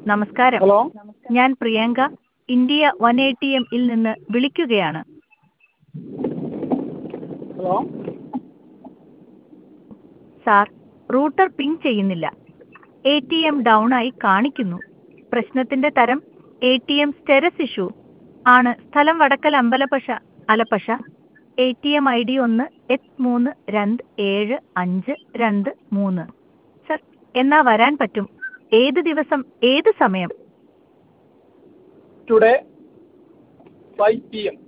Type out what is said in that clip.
നമസ്കാരം ഹലോ ഞാൻ Priyanka India one eighty എമ്മിൽ നിന്ന് വിളിക്കുകയാണ് ഹലോ സാർ റൂട്ടർ പിങ് ചെയ്യുന്നില്ല എ ടി എം ഡൗൺ ആയി കാണിക്കുന്നു പ്രശ്നത്തിന്റെ തരം A T M status issue ആണ് സ്ഥലം Vadakkal Ambalappuzha Alappuzha A T M I D ഒന്ന് എട്ട് മൂന്ന് രണ്ട് ഏഴ് അഞ്ച് രണ്ട് മൂന്ന് സർ എന്നാ വരാൻ പറ്റും ഏത് ദിവസം ഏത് സമയം ടുഡേ ഫൈവ് പി എം